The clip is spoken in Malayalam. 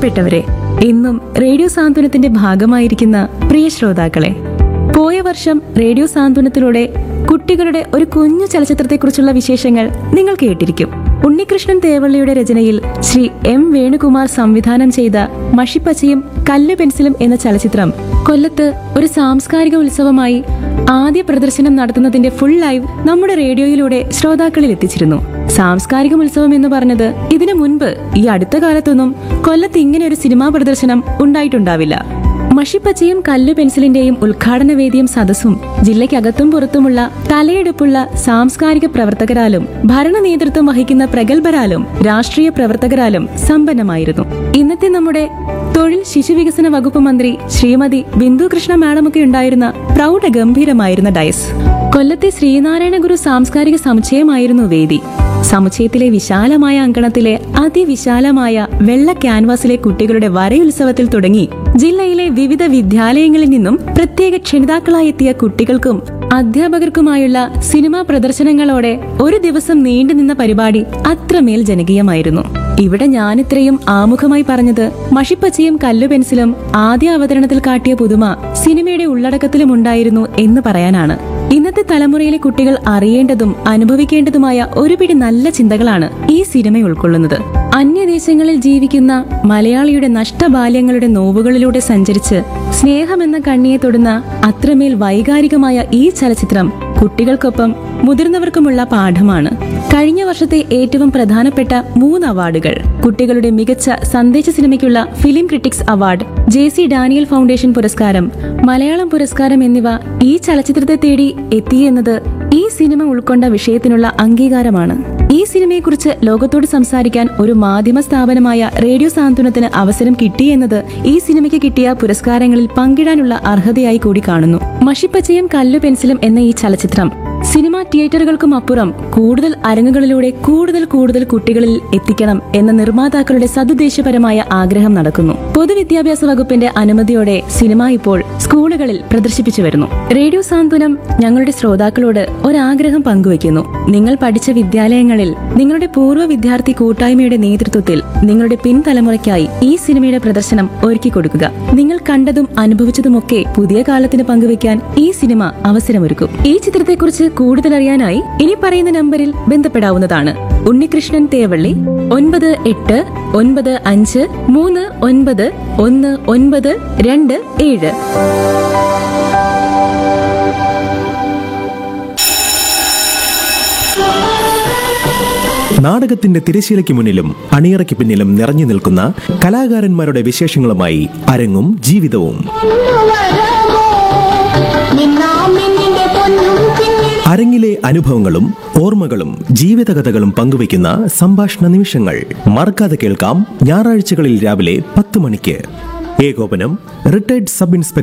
പ്രിയപ്പെട്ടവരെ ഇന്നും റേഡിയോ സാന്ത്വനത്തിന്റെ ഭാഗമായിരിക്കുന്ന പ്രിയ ശ്രോതാക്കളെ പോയ വർഷം റേഡിയോ സാന്ത്വനത്തിലൂടെ കുട്ടികളുടെ ഒരു കുഞ്ഞു ചലച്ചിത്രത്തെക്കുറിച്ചുള്ള വിശേഷങ്ങൾ നിങ്ങൾ കേട്ടിരിക്കും ഉണ്ണികൃഷ്ണൻ തേവള്ളിയുടെ രചനയിൽ ശ്രീ എം വേണുകുമാർ സംവിധാനം ചെയ്ത മഷിപ്പച്ചയും കല്ല് പെൻസിലും എന്ന ചലച്ചിത്രം കൊല്ലത്ത് ഒരു സാംസ്കാരിക ഉത്സവമായി ആദ്യ പ്രദർശനം നടത്തുന്നതിന്റെ ഫുൾ ലൈവ് നമ്മുടെ റേഡിയോയിലൂടെ ശ്രോതാക്കളിൽ എത്തിച്ചിരുന്നു സാംസ്കാരിക ഉത്സവം എന്ന് പറഞ്ഞത് ഇതിനു മുൻപ് ഈ അടുത്ത കാലത്തൊന്നും കൊല്ലത്ത് ഇങ്ങനെ ഒരു സിനിമാ പ്രദർശനം ഉണ്ടായിട്ടുണ്ടാവില്ല മഷിപ്പച്ചയും കല്ലു പെൻസിലിന്റെയും ഉദ്ഘാടന വേദിയും സദസ്സും ജില്ലയ്ക്കകത്തും പുറത്തുമുള്ള തലയെടുപ്പുള്ള സാംസ്കാരിക പ്രവർത്തകരാലും ഭരണ നേതൃത്വം വഹിക്കുന്ന പ്രഗത്ഭരാലും രാഷ്ട്രീയ പ്രവർത്തകരാലും സമ്പന്നമായിരുന്നു ഇന്നത്തെ നമ്മുടെ തൊഴിൽ ശിശുവികസന വകുപ്പ് മന്ത്രി ശ്രീമതി ബിന്ദു കൃഷ്ണ മാഡമൊക്കെ ഉണ്ടായിരുന്ന പ്രൗഢ ഗംഭീരമായിരുന്ന ഡയസ് കൊല്ലത്തെ ശ്രീനാരായണ ഗുരു സാംസ്കാരിക സമുച്ചയമായിരുന്നു വേദി സമുച്ചയത്തിലെ വിശാലമായ അങ്കണത്തിലെ അതിവിശാലമായ വെള്ള ക്യാൻവാസിലെ കുട്ടികളുടെ വരയുത്സവത്തിൽ തുടങ്ങി ജില്ലയിലെ വിവിധ വിദ്യാലയങ്ങളിൽ നിന്നും പ്രത്യേക ക്ഷണിതാക്കളായി എത്തിയ കുട്ടികൾക്കും അധ്യാപകർക്കുമായുള്ള സിനിമാ പ്രദർശനങ്ങളോടെ ഒരു ദിവസം നീണ്ടുനിന്ന പരിപാടി അത്രമേൽ ജനകീയമായിരുന്നു ഇവിടെ ഞാൻ ഇത്രയും ആമുഖമായി പറഞ്ഞത് മഷിപ്പച്ചയും കല്ലു പെൻസിലും ആദ്യ അവതരണത്തിൽ കാട്ടിയ പുതുമ സിനിമയുടെ ഉള്ളടക്കത്തിലും ഉണ്ടായിരുന്നു എന്ന് പറയാനാണ് ഇന്നത്തെ തലമുറയിലെ കുട്ടികൾ അറിയേണ്ടതും അനുഭവിക്കേണ്ടതുമായ ഒരു പിടി നല്ല ചിന്തകളാണ് ഈ സിനിമ ഉൾക്കൊള്ളുന്നത് അന്യദേശങ്ങളിൽ ജീവിക്കുന്ന മലയാളിയുടെ നഷ്ടബാല്യങ്ങളുടെ നോവുകളിലൂടെ സഞ്ചരിച്ച് സ്നേഹമെന്ന കണ്ണിയെ തൊടുന്ന അത്രമേൽ വൈകാരികമായ ഈ ചലച്ചിത്രം കുട്ടികൾക്കൊപ്പം മുതിർന്നവർക്കുമുള്ള പാഠമാണ് കഴിഞ്ഞ വർഷത്തെ ഏറ്റവും പ്രധാനപ്പെട്ട മൂന്ന് അവാർഡുകൾ കുട്ടികളുടെ മികച്ച സന്ദേശ സിനിമയ്ക്കുള്ള film critics award J C Daniel foundation പുരസ്കാരം മലയാളം പുരസ്കാരം എന്നിവ ഈ ചലച്ചിത്രത്തെ തേടി എത്തിയെന്നത് ഈ സിനിമ ഉൾക്കൊണ്ട വിഷയത്തിനുള്ള അംഗീകാരമാണ് ഈ സിനിമയെക്കുറിച്ച് ലോകത്തോട് സംസാരിക്കാൻ ഒരു മാധ്യമ സ്ഥാപനമായ റേഡിയോ സാന്ത്വനത്തിന് അവസരം കിട്ടിയെന്നത് ഈ സിനിമയ്ക്ക് കിട്ടിയ പുരസ്കാരങ്ങളിൽ പങ്കിടാനുള്ള അർഹതയായി കൂടി കാണുന്നു മഷിപ്പച്ചയും കല്ലു പെൻസിലും എന്ന ഈ ചലച്ചിത്രം സിനിമാ തിയേറ്ററുകൾക്കും അപ്പുറം കൂടുതൽ അരങ്ങുകളിലൂടെ കൂടുതൽ കൂടുതൽ കുട്ടികളിൽ എത്തിക്കണം എന്ന നിർമ്മാതാക്കളുടെ സതുദ്ദേശപരമായ ആഗ്രഹം നടക്കുന്നു പൊതുവിദ്യാഭ്യാസ വകുപ്പിന്റെ അനുമതിയോടെ സിനിമ ഇപ്പോൾ സ്കൂളുകളിൽ പ്രദർശിപ്പിച്ചു വരുന്നു റേഡിയോ സാന്ത്വനം ഞങ്ങളുടെ ശ്രോതാക്കളോട് ഒരാഗ്രഹം പങ്കുവയ്ക്കുന്നു നിങ്ങൾ പഠിച്ച വിദ്യാലയങ്ങളിൽ നിങ്ങളുടെ പൂർവ്വ വിദ്യാർത്ഥി കൂട്ടായ്മയുടെ നേതൃത്വത്തിൽ നിങ്ങളുടെ പിൻതലമുറയ്ക്കായി ഈ സിനിമയുടെ പ്രദർശനം ഒരുക്കി കൊടുക്കുക നിങ്ങൾ കണ്ടതും അനുഭവിച്ചതുമൊക്കെ പുതിയ കാലത്തിന് പങ്കുവയ്ക്കാൻ ഈ സിനിമ അവസരമൊരുക്കും ഈ ചിത്രത്തെക്കുറിച്ച് കൂടുതൽ അറിയാനായി ഇനി പറയുന്ന നമ്പറിൽ ബന്ധപ്പെടാവുന്നതാണ് ഉണ്ണികൃഷ്ണൻ തേവള്ളി ഒൻപത് എട്ട് ഒൻപത് അഞ്ച് മൂന്ന് ഒൻപത് ഒന്ന് ഒൻപത് രണ്ട് ഏഴ് നാടകത്തിന്റെ തിരശീലയ്ക്ക് മുന്നിലും അണിയറയ്ക്ക് പിന്നിലും നിറഞ്ഞു നിൽക്കുന്ന കലാകാരന്മാരുടെ വിശേഷങ്ങളുമായി അരങ്ങും ജീവിതവും നിന്നാമിന്നിന്റെ പൊന്നും പിന്നിൽ അരങ്ങിലെ അനുഭവങ്ങളും ഓർമ്മകളും ജീവിതകഥകളും പങ്കുവയ്ക്കുന്ന സംഭാഷണ നിമിഷങ്ങൾ മറക്കാതെ കേൾക്കാം ഞായറാഴ്ചകളിൽ രാവിലെ പത്ത് മണിക്ക് ഏകോപനം റിട്ടയർഡ് സബ് ഇൻസ്പെക്ടർ